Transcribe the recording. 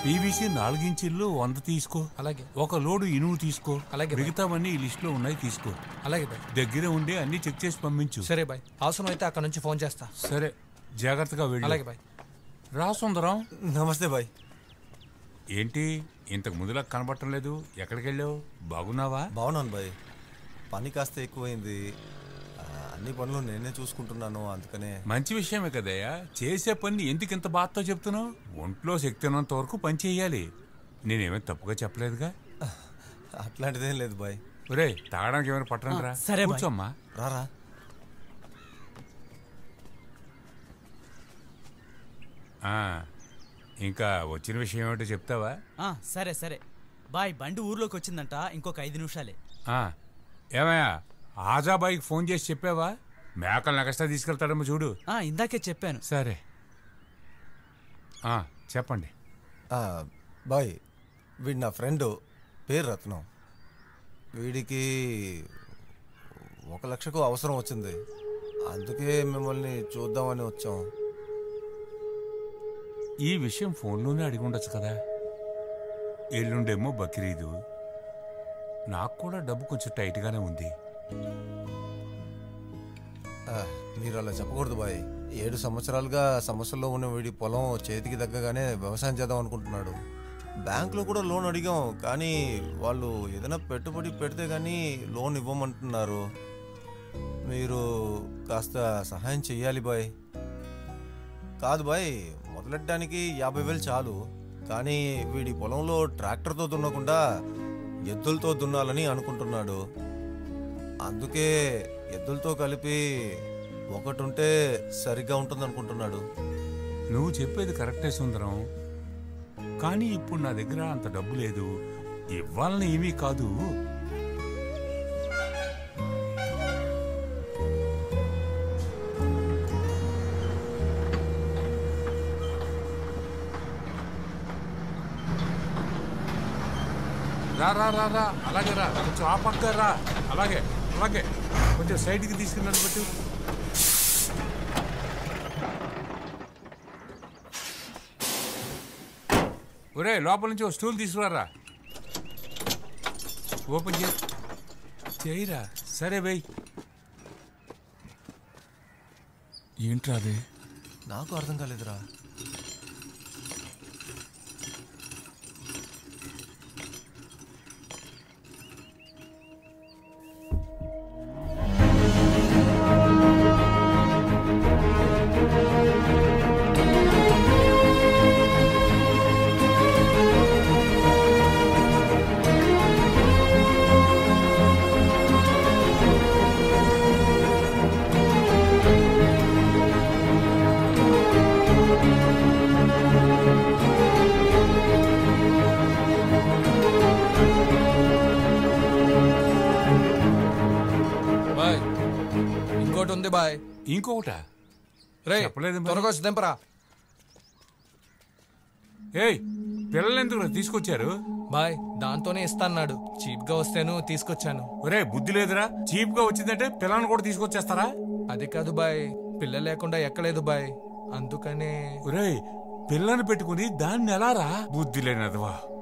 PVC నాలుగించిళ్ళు వంద తీసుకో అలాగే ఒక లోడు ఇనుము తీసుకో అలాగే బాయ్. మిగతావన్నీ ఈ లిస్ట్ లో ఉన్నాయి తీసుకో అలాగే బాయ్ దగ్గరే ఉండి అన్ని చెక్ చేసి పంపించు సరే బాయ్ అవసరం అయితే అక్కడ నుంచి ఫోన్ చేస్తా సరే జాగ్రత్తగా వెళ్ళు అలాగే బాయ్ రా సుందరం నమస్తే బాయ్ ఏంటి ఇంతకు ముందులా కనబడటం లేదు ఎక్కడికి వెళ్ళావు బాగున్నావా బాగున్నాను బాయ్ పని కాస్త ఎక్కువైంది ఆ, అన్ని పనులు నేనే చూసుకుంటున్నాను అందుకనే మంచి విషయమే కదయ్యా చేసే పని ఎందుకు ఇంత బాధతో చెప్తున్నావు ఒంట్లో శక్తి ఉన్నంత వరకు పని చేయాలి నేనేమీ తప్పుగా చెప్పలేదుగా అట్లాంటిదేం లేదు బాయ్ ఒరే తాగడానికి ఏమైనా పట్టండి రా సరే బాయ్. కూర్చోమ్మా రారా ఆ, ఇంకా వచ్చిన విషయం ఏమిటో చెప్తావా ఆ, సరే సరే బాయ్ బండి ఊర్లోకి వచ్చిందంట ఇంకొక ఐదు నిమిషాలే ఆ, ఏమయ్యా ఆజాబాయికి ఫోన్ చేసి చెప్పావా మేకలు నగస్టా తీసుకెళ్తాడేమో చూడు ఆ, ఇందాకే చెప్పాను సరే ఆ, చెప్పండి ఆ, బాయ్ వీడు నా ఫ్రెండ్ పేరు రత్నం వీడికి ఒక లక్షకు అవసరం వచ్చింది అందుకే మిమ్మల్ని చూద్దామని వచ్చాం ఈ విషయం ఫోన్లోనే అడిగి ఉండొచ్చు కదా ఎల్లుండేమో బక్రీదు నాకు కూడా డబ్బు కొంచెం టైట్గానే ఉంది ఆ, మీరు అలా చెప్పకూడదు బాయ్ ఏడు సంవత్సరాలుగా సమస్యల్లో ఉన్న వీడి పొలం చేతికి దగ్గగానే వ్యవసాయం చేద్దాం అనుకుంటున్నాడు బ్యాంకులో కూడా లోన్ అడిగాం కానీ వాళ్ళు ఏదైనా పెట్టుబడి పెడితే కానీ లోన్ ఇవ్వమంటున్నారు మీరు కాస్త సహాయం చెయ్యాలి బాయ్ కాదు బాయ్ మొదలెట్టడానికి యాభై వేలు చాలు కానీ వీడి పొలంలో ట్రాక్టర్తో దున్నకుండా ఎద్దులతో దున్నాలని అనుకుంటున్నాడు అందుకే ఎద్దులతో కలిపి ఒకటి ఉంటే సరిగ్గా ఉంటుంది అనుకుంటున్నాడు నువ్వు చెప్పేది కరెక్టే సుందరం కానీ ఇప్పుడు నా దగ్గర అంత డబ్బు లేదు ఇవ్వాలని ఏమీ కాదు రా రా రా రా అలాగే రా కొంచెం ఆ పక్క రా అలాగే అలాగే కొంచెం సైడ్కి తీసుకుని నిలబెట్టు ఒరే లోపల నుంచి ఒక స్టూల్ తీసుకురారా ఓపెన్ చే చేయరా సరే బై ఏంట్రా అది నాకు అర్థం కాలేదురా బాయ్ ఇంకోటి ఉంది బాయ్ ఇంకొకట రే చెప్పలేదు మరి. త్వరగా వచ్చి దింపరా ఏయ్ పిల్లలు ఎందుకు తీసుకొచ్చారు బాయ్ దాంతోనే ఇస్తాన్నాడు చీప్ గా వస్తేను తీసుకొచ్చాను ఒరే బుద్ధి లేదురా చీప్ గా వచ్చిందంటే పిల్లల్ని కూడా తీసుకొచ్చేస్తారా అది కాదు బాయ్ పిల్ల లేకుండా ఎక్కలేదు బాయ్ అందుకనే ఒరే పిల్లని పెట్టుకుని దాన్ని ఎలా రా బుద్ధి లేనదవా